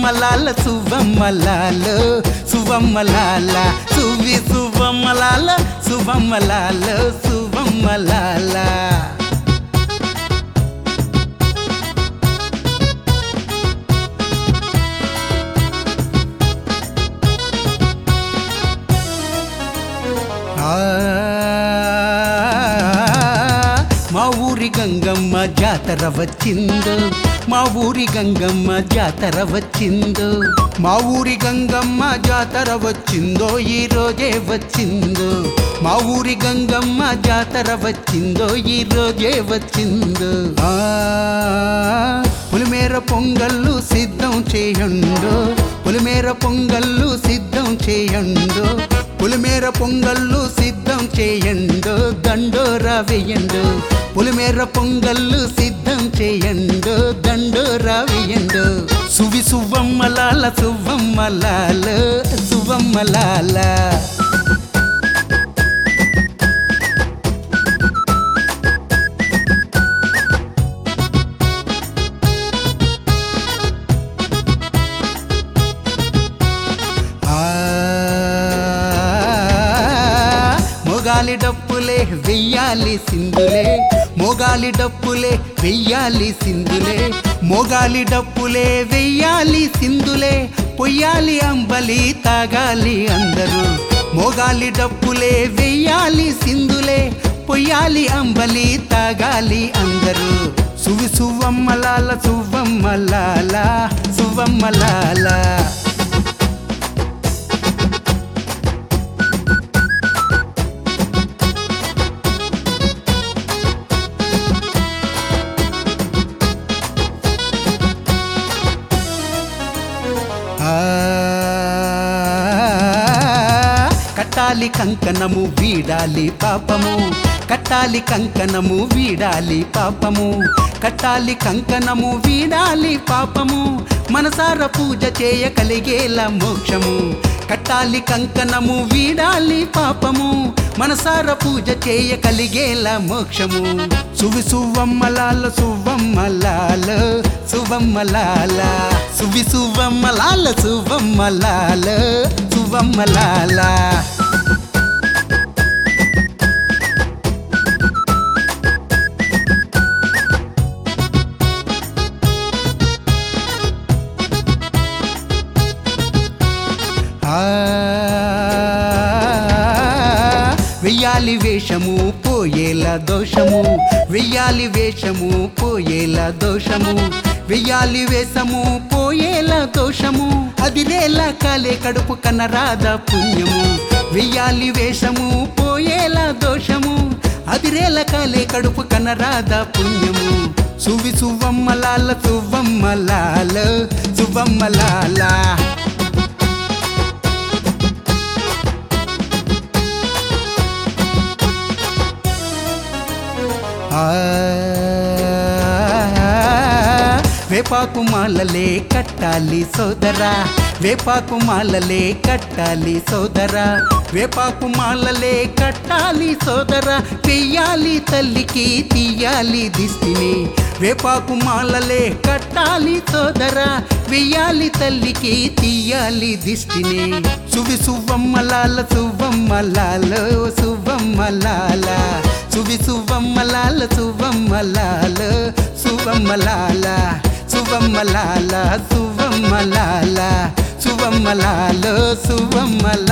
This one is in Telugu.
సువమ్మలాల సువమ్మలాల సువమ్మలాల సువి సువమ్మలాల సువమ్మలాల సువమ్మలాల ఆ, మా ఊరి గంగమ్మ జాతర వచ్చిందో మా ఊరి గంగమ్మ జాతర వచ్చిందో మా ఊరి గంగమ్మ జాతర వచ్చిందో ఈ రోజే వచ్చిందో మా ఊరి గంగమ్మ జాతర వచ్చిందో ఈ రోజే వచ్చిందో ఆ పులిమేర పొంగళ్ళు సిద్ధం చేయండు పులిమేర పొంగళ్ళు సిద్ధం చేయండు పులిమేర పొంగళ్ళు సిద్ధం చేయండు దండోరా వేయండు పులిమేర పొంగళ్ళు సిద్ధం చేయండు దండోరా వేయండు సువి సువ్వమ్మలాల సువ్వమ్మలాల సువ్వమ్మలాల ఆ మొగాలి డప్పులే వెయ్యాలి సింధులే మొగాలి డప్పులే వెయ్యాలి సింధులే మొగాలి డప్పులే వెయ్యాలి సింధులే పొయ్యాలి అంబలి తాగాలి అందరూ మొగాలి డప్పులే వెయ్యాలి సింధులే పొయ్యాలి అంబలి తాగాలి అందరూ సువి సువ్వమ్మలాల సువ్వమ్మలాల సువ్వమ్మలాల ఆ, కట్టాలి కంకణము వీడాలి పాపము కట్టాలి కంకణము వీడాలి పాపము కట్టాలి కంకణము వీడాలి పాపము మనసార పూజ చేయ కలిగేలా మోక్షము కట్టాలి కంకణము వీడాలి పాపము మనసార పూజ చేయ కలిగేలా మోక్షము సువి సువ్వమ్మలాల సువ్వమ్మలాల సువ్వమ్మలాల సువి సువ్వమ్మలాల సువ్వమ్మలాల సువ్వమ్మలాల ఆ వెయ్యాలి వేషము పోయేలా దోషము వెయ్యాలి వేషము పోయేలా దోషము వెయ్యాలి వేషము పోయేలా దోషము అదిరేలా కాలే కడుపు కనరాద పుణ్యము వెయ్యాలి వేషము పోయేలా దోషము అదిరేల కాలే కడుపు కనరాద పుణ్యము సువి సువ్వమ్మలాల సువ్వమ్మలాల సువ్వమ్మలాల ఆ వేపాకు మాలలే కట్టాలి సోదరా వేపాకు మాలలే కట్టాలి సోదరా వేపాకు మాలలే కట్టాలి సోదరా వెయ్యాలి తల్లికి తీయాలి దిష్టిని వేపాకు మాలలే కట్టాలి సోదరా వెయ్యాలి తల్లికి తీయాలి దిష్టిని సువి సువ్వమ్మలాల సువ్వమ్మలాల సువ్వమ్మలాల సువి సువ్వమ్మలాల సువ్వమ్మలాల సువ్వమ్మలాల సువ్వమ్మలాల సువ్వమ్మలాల సువ్వమ్మలాల సువ్వమ్మలాల